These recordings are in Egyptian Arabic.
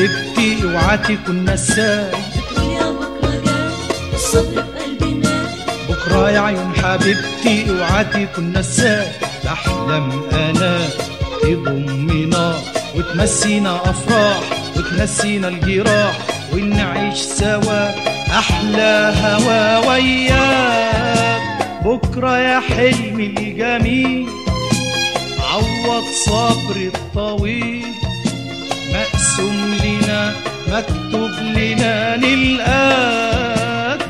حبيبتي اوعى تكون نساي بتقول يا بكرة جاي الصبر في قلبنا بكرة يا عيون حبيبتي اوعى تكون نساي بحلم انا تضمنا وتمسينا افراح وتنسينا الجراح ونعيش سوا احلى هوا وياك بكرة يا حلمي الجميل عوض صبري الطويل مقسوم لنا مكتوب لنا نلقاك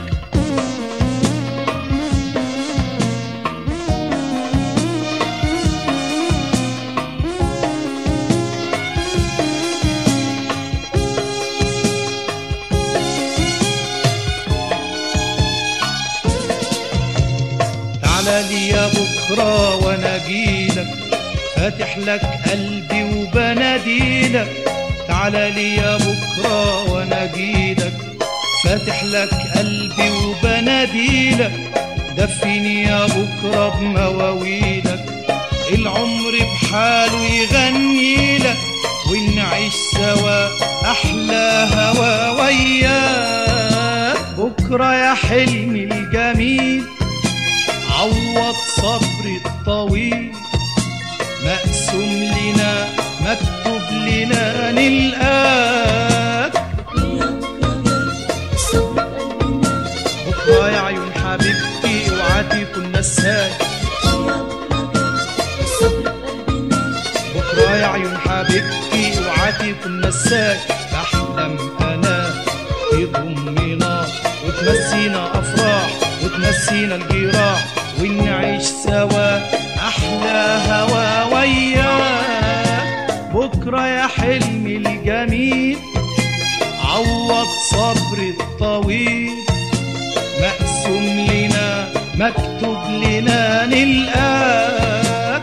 تعالى لي يا بكرة وانا جيلك فاتح لك قلبي وبناديلك تعالى لي يا بكرة وانا جيلك فاتح لك قلبي وبناديلك دفيني يا بكرة بمواويلك العمر بحاله يغني لك ونعيش سوا احلى هوا وياك بكرة يا حلمي الجميل عوض صبري الطويل مقسوم لنا مكتوب لنا نلقاك بتقول يا بكرة جاي الصبر في قلبنا بكرة يا عيون حبيبتي اوعى تكون نساك بتقول يا بكرة جاي الصبر في قلبنا بكرة يا عيون حبيبتي اوعى تكون نساك بحلم انا تضمنا وتمسينا افراح وتنسينا الجراح ونعيش سوا احلى هوا وياك بكرة يا حلمي الجميل عوض صبري الطويل مقسوم لنا مكتوب لنا نلقاك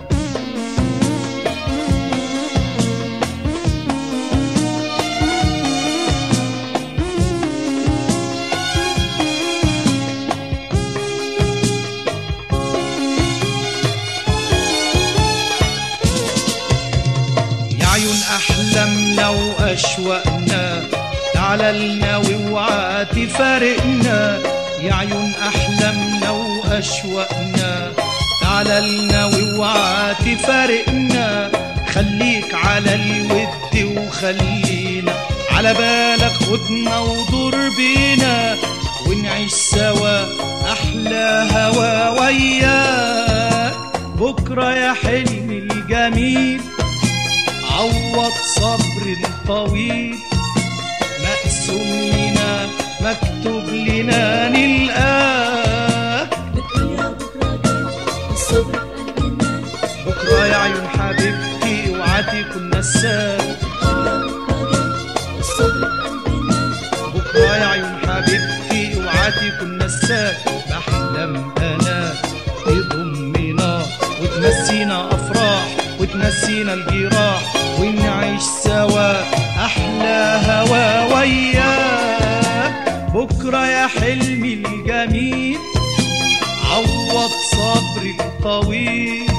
يا عيون احلامنا واشواقنا تعالى لنا واوعى تفارقنا يا عيون احلامنا واشواقنا تعالى لنا واوعى تفارقنا خليك على الود وخلينا على بالك خدنا ودور بينا ونعيش سوا احلى هوا وياك بكره يا حلمي الجميل عوض صبر الطويل مقسوم لنا مكتوب لنا نلقاك بتقول يا بكرة جاي الصبر في قلبنا بكرة يا عيون حبيبتي اوعى تكون نساك بتقول يا بكرة جاي الصبر في قلبنا بكرة يا عيون حبيبتي اوعى تكون نساك بحلم انا تضمنا وتنسينا افراح وتنسينا الجراح ونعيش سوا احلى هوا وياك بكرة يا حلمي الجميل عوض صبري الطويل